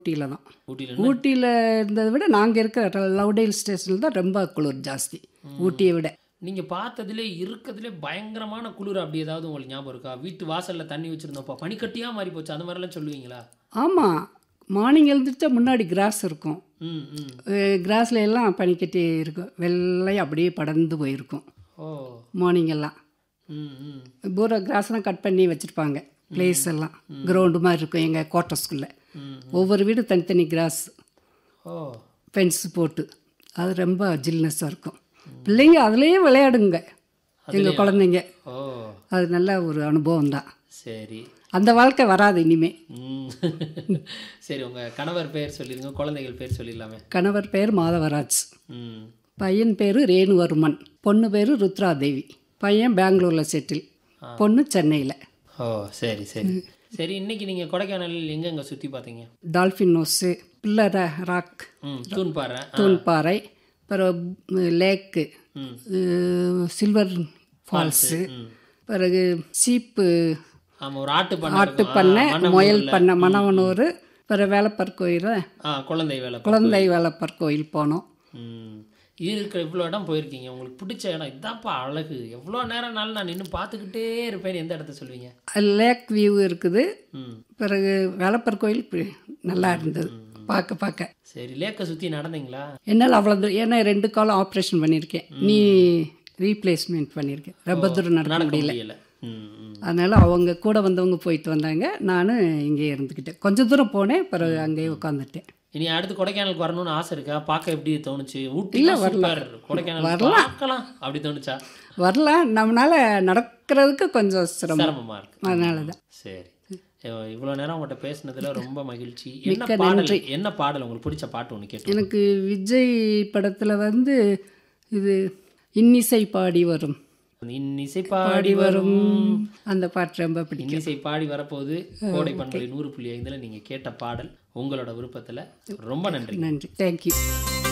ஊட்டியில் தான் ஊட்டியில் ஊட்டியில் இருந்ததை விட நாங்கள் இருக்கிற லவ்டேல் ஸ்டேஷனில் தான் ரொம்ப குளிர் ஜாஸ்தி ஊட்டியை விட நீங்கள் பார்த்ததுலே இருக்கிறதுலே பயங்கரமான குளிர் அப்படி ஏதாவது உங்களுக்கு ஞாபகம் இருக்கா வீட்டு வாசலில் தண்ணி வச்சுருந்தோப்பா பனிக்கட்டியாக மாறி போச்சு அந்த மாதிரிலாம் சொல்லுவீங்களா ஆமாம் மார்னிங் எழுந்திரிச்சா முன்னாடி கிராஸ் இருக்கும் ம் ம் கிராஸில் எல்லாம் பனிக்கட்டி இருக்கும் வெள்ளை அப்படியே படர்ந்து போயிருக்கும் ஓ மார்னிங் எல்லாம் ம் ம் பூரா கிராஸ்லாம் கட் பண்ணி வச்சுருப்பாங்க பிளேஸ் எல்லாம் கிரவுண்டு மாதிரி இருக்கும் எங்கள் குவார்ட்டர்ஸ்குள்ளே ம். ஒவ்வொரு வீடு தனித்தனி கிராஸ் ஓ ஃபென்ஸ் போட்டு அது ரொம்ப ஜில்னஸாக இருக்கும் பிள்ளைங்க அதுலேயே விளையாடுங்க எங்கள் குழந்தைங்க ஓ அது நல்ல ஒரு அனுபவம் தான் சரி அந்த வாழ்க்கை வராது இனிமே ம் சரி உங்கள் கணவர் பேர் சொல்லிடுங்க குழந்தைகள் பேர் சொல்லிடலாமே கணவர் பேர் மாதவராஜ் ம் பையன் பேர் ரேணுவர்மன் பொண்ணு பேர் ருத்ராதேவி பையன் பெங்களூரில் செட்டில் பொண்ணு சென்னையில் ஓ சரி சரி சரி இன்னைக்கு நீங்கள் கொடைக்கானலில் எங்கெங்கே சுற்றி பார்த்தீங்க டால்ஃபின் நோஸு பில்லர ராக் ம் தூண்பாறை ஆ, தூண்பாறை அப்புறம் லேக்கு ம். சில்வர் ஃபால்ஸு பிறகு சீப்பு ஆமாம் ஒரு ஆட்டு பண்ணை ஆட்டு இருக்கும். ஆ, பண்ணை மன்னவனூர்ல. முயல் பண்ணை மணவனூர் பிறகு வேலப்பர் கோயில் ஆ குழந்தை வேலை குழந்தை வேலப்பர் கோயில் போனோம் ம் இருக்கிற இவ்வளோ இடம் போயிருக்கீங்க உங்களுக்கு பிடிச்ச இடம் இதான்ப்பா அழகு எவ்வளோ நேரம்னாலும் நான் நின்று பார்த்துக்கிட்டே இருப்பேன்னு எந்த இடத்த சொல்லுவீங்க லேக் வியூ இருக்குது ம் பிறகு வேலப்பர் கோயில் பி- நல்லா இருந்தது பார்க்க பார்க்க சரி லேக்கை சுற்றி நடந்தீங்களா என்னால் அவ்வளோ தூரம் ஏன்னா ரெண்டு காலம் ஆப்ரேஷன் பண்ணியிருக்கேன் நீ ரீப்ளேஸ்மெண்ட் பண்ணியிருக்கேன் ரொம்ப தூரம் நடக்க நடக்க முடியல முடியல ம் ம் அதனால் அவங்க கூட வந்தவங்க போயிட்டு வந்தாங்க நான் இங்கே இருந்துக்கிட்டேன் கொஞ்சம் தூரம் போனேன் பிறகு அங்கேயே உட்காந்துட்டேன் இனி அடுத்து கொடைக்கானலுக்கு வரணும்னு ஆசை இருக்கா பார்க்க எப்படி தோணுச்சு ஊட்டி சூப்பர் கொடைக்கானல் பார்க்கலாம் அப்படி தோணுச்சா வரலாம் நம்மளால் நடக்கிறதுக்கு கொஞ்சம் சிரமம் சிரமமா இருக்கு அதனால தான் சரி இவ்வ- இவ்வளோ நேரம் உங்கள்கிட்ட பேசுனதுல ரொம்ப மகிழ்ச்சி என்ன பாடல் என்ன பாடல் உங்களுக்கு பிடிச்ச பாட்டு ஒன்று கேட்டோம் எனக்கு விஜய் படத்தில் வந்து இது இன்னிசை பாடி வரும் இன்னிசை பாடி வரும் அந்த பாட்டு ரொம்ப பிடிக்கும் இன்னிசை பாடி வரப்போகுது கோடை பண்பலை நூறு புள்ளி ஐந்தில் நீங்கள் கேட்ட பாடல் உங்களோட விருப்பத்தில் ரொம்ப நன்றி நன்றி தேங்க்யூ